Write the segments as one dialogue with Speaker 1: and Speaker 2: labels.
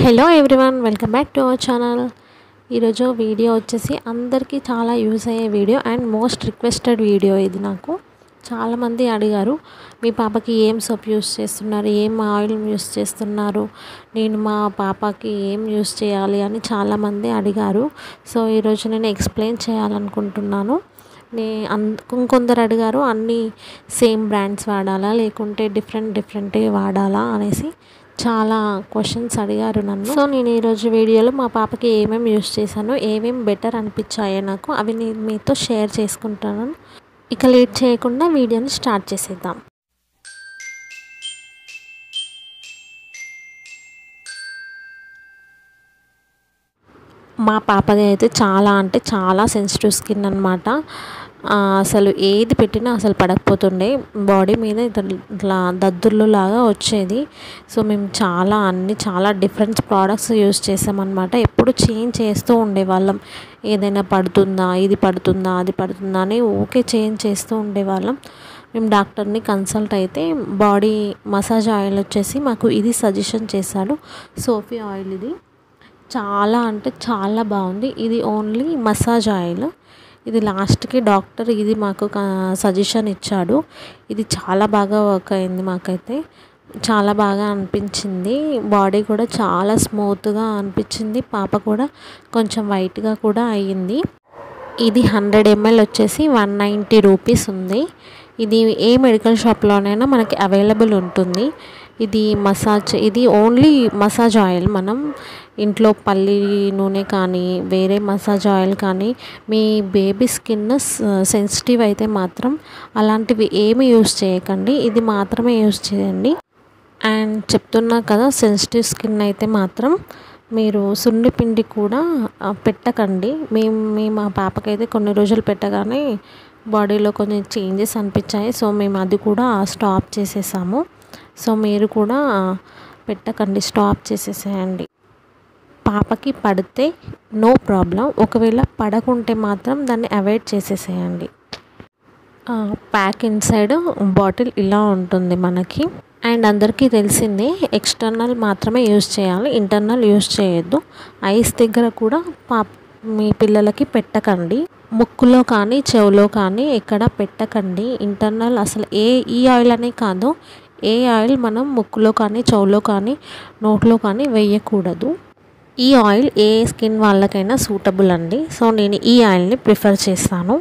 Speaker 1: hello everyone welcome back to our channel ఈరోజు video వచ్చేసి అందరికీ చాలా యూస్ అయ్యే video and most requested video ఇది నాకు చాలామంది అడిగారు మీ పాపకి ఏం సోప్ యూస్ చేస్తున్నారు ఏం ఆయిల్ యూస్ చేస్తున్నారు నేను మా పాపకి ఏం యూస్ చేయాలి అని చాలామంది అడిగారు సో ఈరోజు నేను ఎక్స్ప్లెయిన్ చేయాలనుకుంటున్నాను నే అన్ ఇంకొందరు అడిగారు అన్నీ సేమ్ బ్రాండ్స్ వాడాలా లేకుంటే డిఫరెంట్ డిఫరెంట్ వాడాలా అనేసి చాలా క్వశ్చన్స్ అడిగారు నన్ను సో నేను ఈరోజు వీడియోలో మా పాపకి ఏమేమి యూస్ చేశాను ఏమేమి బెటర్ అనిపించాయో నాకు అవి నేను మీతో షేర్ చేసుకుంటాను ఇక లేట్ చేయకుండా వీడియోని స్టార్ట్ చేసేద్దాం మా పాపది అయితే చాలా అంటే చాలా సెన్సిటివ్ స్కిన్ అనమాట అసలు ఏది పెట్టినా అసలు పడకపోతుండే బాడీ మీద ఇట్లా దద్దుర్లు లాగా వచ్చేది సో మేము చాలా అన్ని చాలా డిఫరెంట్ ప్రోడక్ట్స్ యూస్ చేసామన్నమాట ఎప్పుడు చేంజ్ చేస్తూ ఉండేవాళ్ళం ఏదైనా పడుతుందా ఇది పడుతుందా అది పడుతుందా అని ఓకే చేంజ్ చేస్తూ ఉండేవాళ్ళం మేము డాక్టర్ని కన్సల్ట్ అయితే బాడీ మసాజ్ ఆయిల్ వచ్చేసి మాకు ఇది సజెషన్ చేశాడు సోఫీ ఆయిల్ ఇది చాలా అంటే చాలా బాగుంది ఇది ఓన్లీ మసాజ్ ఆయిల్ ఇది లాస్ట్కి డాక్టర్ ఇది మాకు సజెషన్ ఇచ్చాడు ఇది చాలా బాగా వర్క్ అయింది మాకైతే చాలా బాగా అనిపించింది బాడీ కూడా చాలా స్మూత్గా అనిపించింది పాప కూడా కొంచెం వైట్గా కూడా అయ్యింది ఇది హండ్రెడ్ ఎంఎల్ వచ్చేసి వన్ నైంటీ రూపీస్ ఉంది ఇది ఏ మెడికల్ షాప్లోనైనా మనకి అవైలబుల్ ఉంటుంది ఇది మసాజ్ ఇది ఓన్లీ మసాజ్ ఆయిల్ మనం ఇంట్లో పల్లి నూనె కానీ వేరే మసాజ్ ఆయిల్ కానీ మీ బేబీ స్కిన్ సెన్సిటివ్ అయితే మాత్రం అలాంటివి ఏమి యూస్ చేయకండి ఇది మాత్రమే యూస్ చేయండి అండ్ చెప్తున్నా కదా సెన్సిటివ్ స్కిన్ అయితే మాత్రం మీరు సున్ని పిండి కూడా పెట్టకండి మేము మీ మా పాపకైతే కొన్ని రోజులు పెట్టగానే బాడీలో కొన్ని చేంజెస్ అనిపించాయి సో మేము అది కూడా స్టాప్ చేసేసాము సో మీరు కూడా పెట్టకండి స్టాప్ చేసేసేయండి పాపకి పడితే నో ప్రాబ్లం ఒకవేళ పడకుంటే మాత్రం దాన్ని అవాయిడ్ చేసేసేయండి ప్యాక్ ఇన్సైడ్ బాటిల్ ఇలా ఉంటుంది మనకి అండ్ అందరికీ తెలిసిందే ఎక్స్టర్నల్ మాత్రమే యూస్ చేయాలి ఇంటర్నల్ యూస్ చేయొద్దు ఐస్ దగ్గర కూడా పా మీ పిల్లలకి పెట్టకండి ముక్కులో కానీ చెవులో కానీ ఎక్కడ పెట్టకండి ఇంటర్నల్ అసలు ఏ ఈ ఆయిల్ అనే కాదు ఏ ఆయిల్ మనం ముక్కులో కానీ చెవులో కానీ నోట్లో కానీ వేయకూడదు ఈ ఆయిల్ ఏ స్కిన్ వాళ్ళకైనా సూటబుల్ అండి సో నేను ఈ ఆయిల్ని ప్రిఫర్ చేస్తాను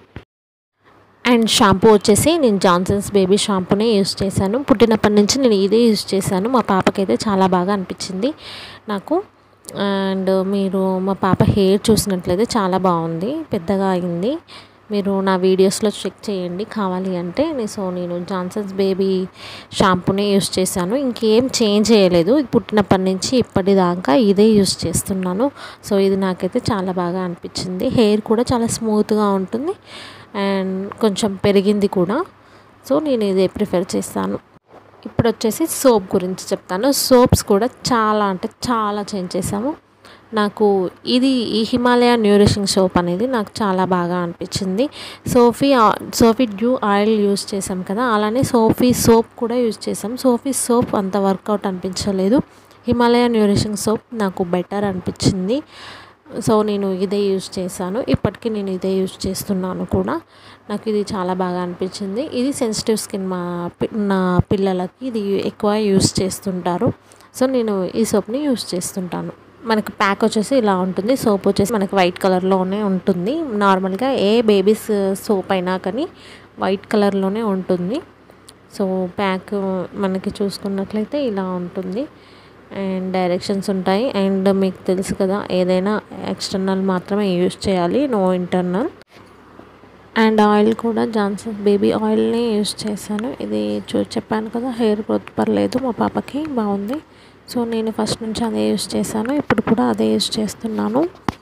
Speaker 1: అండ్ షాంపూ వచ్చేసి నేను జాన్సన్స్ బేబీ షాంపూనే యూస్ చేశాను పుట్టినప్పటి నుంచి నేను ఇదే యూస్ చేశాను మా పాపకైతే చాలా బాగా అనిపించింది నాకు అండ్ మీరు మా పాప హెయిర్ చూసినట్లయితే చాలా బాగుంది పెద్దగా అయింది మీరు నా వీడియోస్లో చెక్ చేయండి కావాలి అంటే సో నేను జాన్సన్స్ బేబీ షాంపూనే యూస్ చేశాను ఇంకేం చేంజ్ చేయలేదు పుట్టినప్పటి నుంచి ఇప్పటిదాకా ఇదే యూస్ చేస్తున్నాను సో ఇది నాకైతే చాలా బాగా అనిపించింది హెయిర్ కూడా చాలా స్మూత్గా ఉంటుంది అండ్ కొంచెం పెరిగింది కూడా సో నేను ఇదే ప్రిఫర్ చేస్తాను ఇప్పుడు వచ్చేసి సోప్ గురించి చెప్తాను సోప్స్ కూడా చాలా అంటే చాలా చేంజ్ చేసాము నాకు ఇది ఈ హిమాలయ న్యూరిషింగ్ సోప్ అనేది నాకు చాలా బాగా అనిపించింది Sofy Sofy dew oil use చేసాం కదా అలానే సోఫీ సోప్ కూడా యూస్ చేసాం సోఫీ సోప్ అంత వర్కౌట్ అనిపించలేదు హిమాలయ న్యూరిషింగ్ సోప్ నాకు బెటర్ అనిపించింది సో నేను ఇదే యూస్ చేశాను ఇప్పటికీ నేను ఇదే యూస్ చేస్తున్నాను కూడా నాకు ఇది చాలా బాగా అనిపించింది ఇది సెన్సిటివ్ స్కిన్ మా నా పిల్లలకి ఇది ఎక్కువ యూస్ చేస్తుంటారు సో నేను ఈ సోప్ని యూస్ చేస్తుంటాను మనకి ప్యాక్ వచ్చేసి ఇలా ఉంటుంది సోప్ వచ్చేసి మనకి వైట్ కలర్లోనే ఉంటుంది నార్మల్గా ఏ బేబీస్ సోప్ అయినా కానీ వైట్ కలర్లోనే ఉంటుంది సో ప్యాక్ మనకి చూసుకున్నట్లయితే ఇలా ఉంటుంది అండ్ డైరెక్షన్స్ ఉంటాయి అండ్ మీకు తెలుసు కదా ఏదైనా ఎక్స్టర్నల్ మాత్రమే యూస్ చేయాలి నో ఇంటర్నల్ అండ్ ఆయిల్ కూడా జాన్సన్ బేబీ ఆయిల్ని యూస్ చేశాను ఇది చూ చెప్పాను కదా హెయిర్ గ్రోత్ పర్లేదు మా పాపకి బాగుంది సో నేను ఫస్ట్ నుంచి అదే యూస్ చేశాను ఇప్పుడు కూడా అదే యూస్ చేస్తున్నాను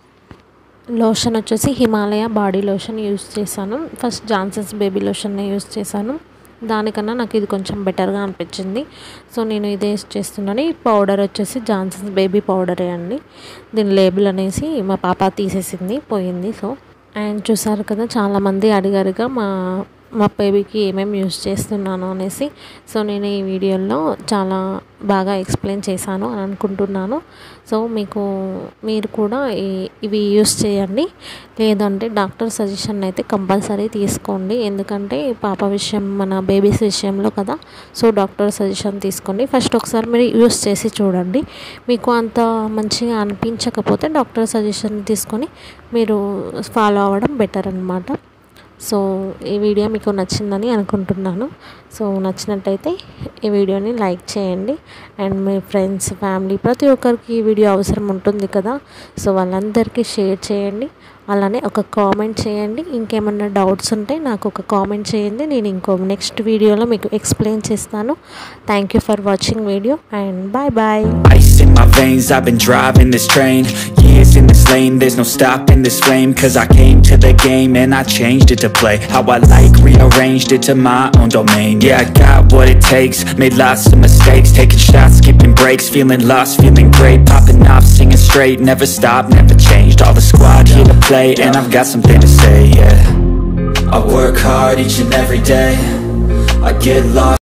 Speaker 1: లోషన్ వచ్చేసి హిమాలయ బాడీ లోషన్ యూస్ చేశాను ఫస్ట్ జాన్సన్స్ బేబీ లోషన్ని యూస్ చేశాను దానికన్నా నాకు ఇది కొంచెం బెటర్గా అనిపించింది సో నేను ఇదే యూస్ చేస్తున్నాను ఈ పౌడర్ వచ్చేసి జాన్సన్స్ బేబీ పౌడరే అండి దీని లేబుల్ అనేసి మా పాప తీసేసింది పోయింది సో అండ్ చూసారు కదా చాలామంది అడిగారుగా మా మా బేబీకి ఏమేమి యూస్ చేస్తున్నాను అనేసి సో నేను ఈ వీడియోలో చాలా బాగా ఎక్స్ప్లెయిన్ చేశాను అని అనుకుంటున్నాను సో మీకు మీరు కూడా ఈ- ఇవి యూస్ చేయండి లేదంటే డాక్టర్ సజెషన్ అయితే కంపల్సరీ తీసుకోండి ఎందుకంటే పాప విషయం మన బేబీస్ విషయంలో కదా సో డాక్టర్ సజెషన్ తీసుకోండి ఫస్ట్ ఒకసారి మీరు యూస్ చేసి చూడండి మీకు అంత మంచిగా అనిపించకపోతే డాక్టర్ సజెషన్ తీసుకొని మీరు ఫాలో అవ్వడం బెటర్ అనమాట సో ఈ వీడియో మీకు నచ్చిందని అనుకుంటున్నాను సో నచ్చినట్టయితే ఈ వీడియోని లైక్ చేయండి అండ్ మీ ఫ్రెండ్స్ ఫ్యామిలీ ప్రతి ఒక్కరికి ఈ వీడియో అవసరం ఉంటుంది కదా సో వాళ్ళందరికీ షేర్ చేయండి అలానే ఒక కామెంట్ చేయండి ఇంకేమన్నా డౌట్స్ ఉంటే నాకు ఒక కామెంట్ చేయండి నేను ఇంకో నెక్స్ట్ వీడియోలో మీకు ఎక్స్ప్లెయిన్ చేస్తాను thank you for watching video and bye bye
Speaker 2: Ice in my veins, I've been driving this train Years in this lane, there's no stopping this flame Cause I came to the game and I changed it to play How I like, rearranged it to my own domain Yeah, I got what it takes, made lots of mistakes Taking shots, skipping breaks, feeling lost, feeling great Popping off, singing straight, never stopped, never changed All the squad here to play and I've got something to say, yeah I work hard each and every day I get lost